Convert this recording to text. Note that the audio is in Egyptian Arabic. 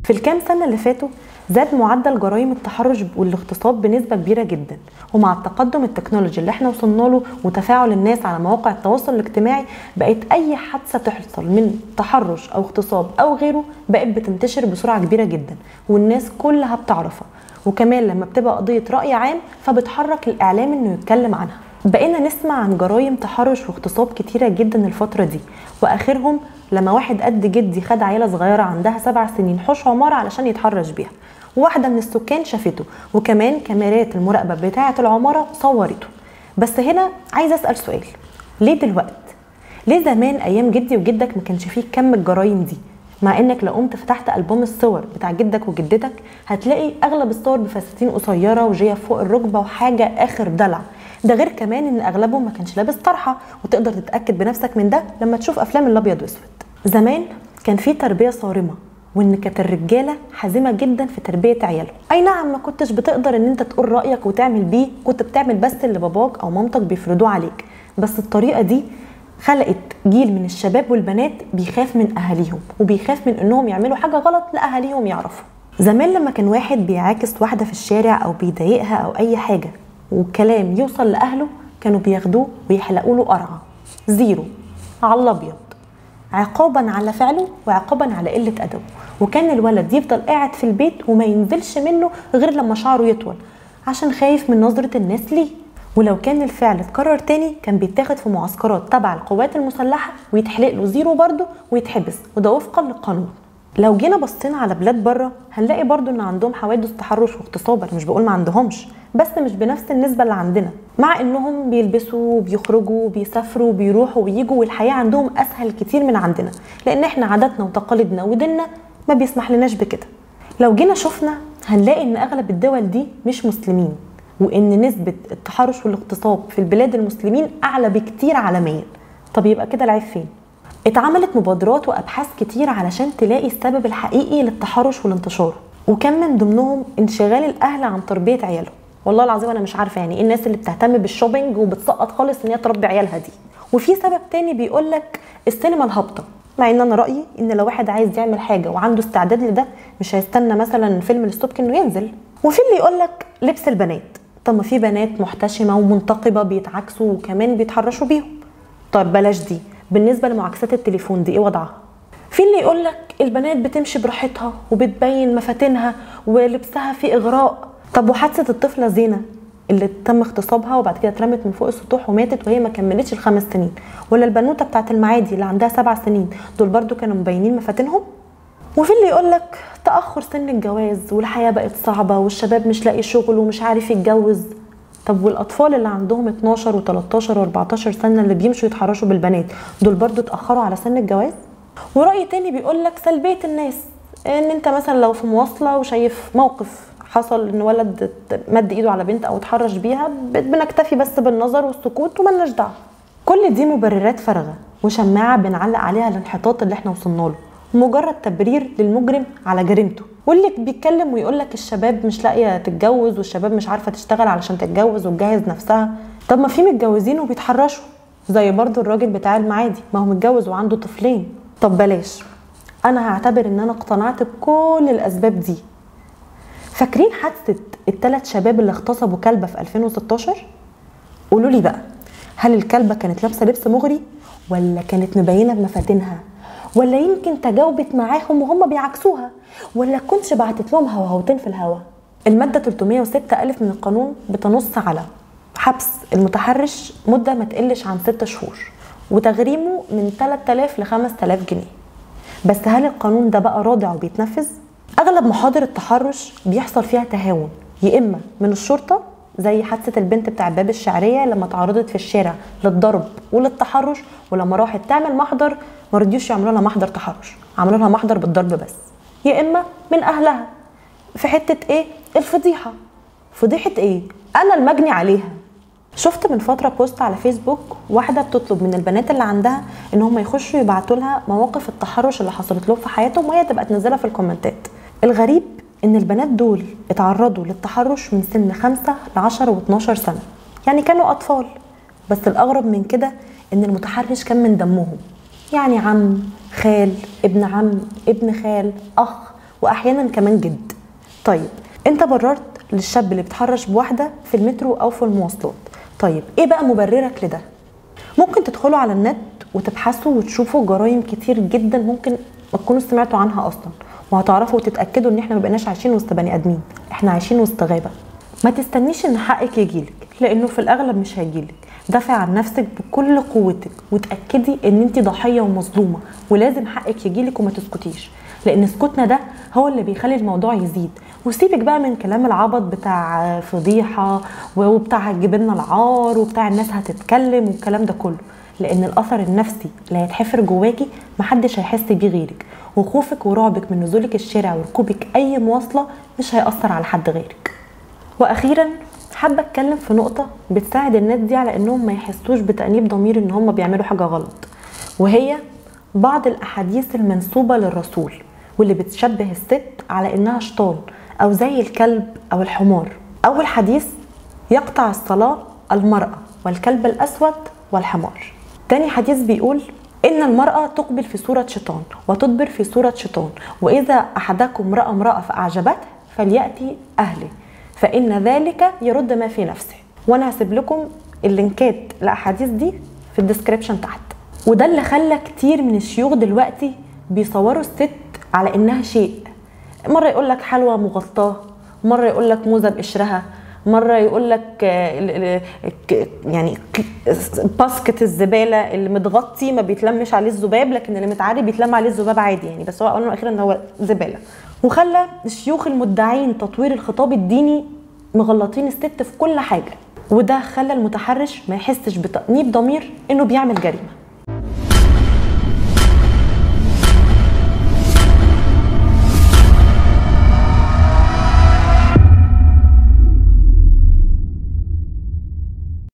في الكام سنة اللي فاتوا زاد معدل جرائم التحرش والاغتصاب بنسبة كبيرة جدا ومع التقدم التكنولوجي اللي احنا وصلنا له وتفاعل الناس على مواقع التواصل الاجتماعي بقت أي حادثة تحصل من تحرش أو اغتصاب أو غيره بقت بتنتشر بسرعة كبيرة جدا والناس كلها بتعرفها وكمان لما بتبقى قضية رأي عام فبتحرك الإعلام إنه يتكلم عنها بقينا نسمع عن جرائم تحرش واغتصاب كتيرة جدا الفترة دي وآخرهم لما واحد قد جدي خد عيلة صغيرة عندها سبع سنين حوش عمارة علشان يتحرش بيها وواحدة من السكان شافته وكمان كاميرات المراقبة بتاعة العمارة صورته بس هنا عايزة أسأل سؤال ليه دلوقت؟ ليه زمان أيام جدي وجدك ما كانش فيه كم الجرايم دي؟ مع انك لو قمت فتحت البوم الصور بتاع جدك وجدتك هتلاقي اغلب الصور بفساتين قصيره وجيه فوق الركبه وحاجه اخر دلع ده غير كمان ان اغلبهم ما كانش لابس طرحه وتقدر تتاكد بنفسك من ده لما تشوف افلام الابيض واسود زمان كان في تربيه صارمه وان كانت الرجاله حازمه جدا في تربيه عيالهم اي نعم ما كنتش بتقدر ان انت تقول رايك وتعمل بيه كنت بتعمل بس اللي باباك او مامتك بيفرضوه عليك بس الطريقه دي خلقت جيل من الشباب والبنات بيخاف من اهاليهم وبيخاف من انهم يعملوا حاجه غلط لاهاليهم يعرفوا زمان لما كان واحد بيعاكس واحده في الشارع او بيضايقها او اي حاجه والكلام يوصل لاهله كانوا بياخدوه ويحلقوا له قرعه زيرو على الابيض عقابا على فعله وعقابا على قله ادبه وكان الولد يفضل قاعد في البيت وما ينزلش منه غير لما شعره يطول عشان خايف من نظره الناس ليه ولو كان الفعل اتكرر تاني كان بيتاخد في معسكرات تبع القوات المسلحه ويتحلق له زيرو برضه ويتحبس وده وفقا للقانون لو جينا بصينا على بلاد بره هنلاقي برضو ان عندهم حوادث تحرش واغتصاب انا مش بقول ما عندهمش بس مش بنفس النسبه اللي عندنا مع انهم بيلبسوا وبيخرجوا وبيسافروا وبيروحوا ويجوا والحياه عندهم اسهل كتير من عندنا لان احنا عاداتنا وتقاليدنا وديننا ما بيسمح لناش بكده لو جينا شفنا هنلاقي ان اغلب الدول دي مش مسلمين وان نسبه التحرش والاغتصاب في البلاد المسلمين اعلى بكتير عالميا طب يبقى كده العيب فين اتعملت مبادرات وابحاث كتير علشان تلاقي السبب الحقيقي للتحرش والانتشار وكان من ضمنهم انشغال الاهل عن تربيه عيالهم والله العظيم انا مش عارفه يعني ايه الناس اللي بتهتم بالشوبينج وبتسقط خالص ان هي تربي عيالها دي وفي سبب تاني بيقول لك السينما الهابطه مع ان انا رايي ان لو واحد عايز يعمل حاجه وعنده استعداد لده مش هيستنى مثلا فيلم الستوبك انه ينزل وفي اللي يقول لك لبس البنات طب ما في بنات محتشمه ومنتقبه بيتعكسوا وكمان بيتحرشوا بيهم طب بلاش دي بالنسبه لمعاكسات التليفون دي ايه وضعها في اللي يقول لك البنات بتمشي براحتها وبتبين مفاتنها ولبسها في اغراء طب وحادثه الطفله زينه اللي تم اغتصابها وبعد كده اترمت من فوق السطوح وماتت وهي ما كملتش الخمس سنين ولا البنوته بتاعت المعادي اللي عندها سبع سنين دول برضو كانوا مبينين مفاتنهم وفي اللي يقول لك تاخر سن الجواز والحياه بقت صعبه والشباب مش لاقي شغل ومش عارف يتجوز طب والاطفال اللي عندهم 12 و13 و14 سنه اللي بيمشوا يتحرشوا بالبنات دول برضو اتاخروا على سن الجواز وراي تاني بيقول لك سلبيه الناس ان انت مثلا لو في مواصله وشايف موقف حصل ان ولد مد ايده على بنت او اتحرش بيها بنكتفي بس بالنظر والسكوت وملناش دعوه كل دي مبررات فارغه وشماعه بنعلق عليها الانحطاط اللي احنا وصلنا له مجرد تبرير للمجرم على جريمته واللي بيتكلم ويقول لك الشباب مش لاقيه تتجوز والشباب مش عارفه تشتغل علشان تتجوز وتجهز نفسها طب ما في متجوزين وبيتحرشوا زي برضو الراجل بتاع المعادي ما هو متجوز وعنده طفلين طب بلاش انا هعتبر ان انا اقتنعت بكل الاسباب دي فاكرين حادثه الثلاث شباب اللي اغتصبوا كلبه في 2016 قولوا لي بقى هل الكلبه كانت لابسه لبس مغري ولا كانت مبينه بمفاتنها ولا يمكن تجاوبت معاهم وهم بيعكسوها ولا كنتش بعتت لهم هوهوتين في الهوا المادة 306 ألف من القانون بتنص على حبس المتحرش مدة ما تقلش عن 6 شهور وتغريمه من 3000 ل 5000 جنيه بس هل القانون ده بقى رادع وبيتنفذ؟ أغلب محاضر التحرش بيحصل فيها تهاون يا إما من الشرطة زي حادثة البنت بتاع باب الشعرية لما اتعرضت في الشارع للضرب وللتحرش ولما راحت تعمل محضر ما رضيوش يعملوا لها محضر تحرش عملوا لها محضر بالضرب بس يا اما من اهلها في حته ايه الفضيحه فضيحه ايه انا المجني عليها شفت من فتره بوست على فيسبوك واحده بتطلب من البنات اللي عندها ان هم يخشوا يبعتوا لها مواقف التحرش اللي حصلت لهم في حياتهم وهي تبقى تنزلها في الكومنتات الغريب ان البنات دول اتعرضوا للتحرش من سن 5 ل 10 و12 سنه يعني كانوا اطفال بس الاغرب من كده ان المتحرش كان من دمهم يعني عم خال ابن عم ابن خال اخ واحيانا كمان جد طيب انت بررت للشاب اللي بيتحرش بواحده في المترو او في المواصلات طيب ايه بقى مبررك لده ممكن تدخلوا على النت وتبحثوا وتشوفوا جرائم كتير جدا ممكن ما تكونوا سمعتوا عنها اصلا وهتعرفوا وتتاكدوا ان احنا ما بقيناش عايشين وسط بني ادمين احنا عايشين وسط غابه ما تستنيش ان حقك يجيلك لانه في الاغلب مش هيجيلك دافع عن نفسك بكل قوتك وتاكدي ان انت ضحيه ومظلومه ولازم حقك يجيلك وما تسكتيش لان سكوتنا ده هو اللي بيخلي الموضوع يزيد وسيبك بقى من كلام العبط بتاع فضيحه وبتاع هتجيب العار وبتاع الناس هتتكلم والكلام ده كله لان الاثر النفسي اللي هيتحفر جواكي محدش هيحس بيه غيرك وخوفك ورعبك من نزولك الشارع وركوبك اي مواصله مش هياثر على حد غيرك واخيرا حابه اتكلم في نقطه بتساعد الناس دي على انهم ما يحسوش بتانيب ضمير ان هم بيعملوا حاجه غلط وهي بعض الاحاديث المنسوبه للرسول واللي بتشبه الست على انها شيطان او زي الكلب او الحمار اول حديث يقطع الصلاه المراه والكلب الاسود والحمار تاني حديث بيقول إن المرأة تقبل في صورة شيطان وتدبر في صورة شيطان وإذا أحدكم رأى امرأة فأعجبته فليأتي أهله فإن ذلك يرد ما في نفسه وأنا هسيب لكم اللينكات الأحاديث دي في الديسكريبشن تحت وده اللي خلى كتير من الشيوخ دلوقتي بيصوروا الست على إنها شيء مرة يقول لك حلوى مغطاة مرة يقول لك موزة بقشرها مره يقول لك يعني باسكت الزباله اللي متغطي ما بيتلمش عليه الذباب لكن اللي متعري بيتلم عليه الذباب عادي يعني بس هو اولا واخيرا هو زباله وخلى الشيوخ المدعين تطوير الخطاب الديني مغلطين الست في كل حاجه وده خلى المتحرش ما يحسش بتأنيب ضمير انه بيعمل جريمه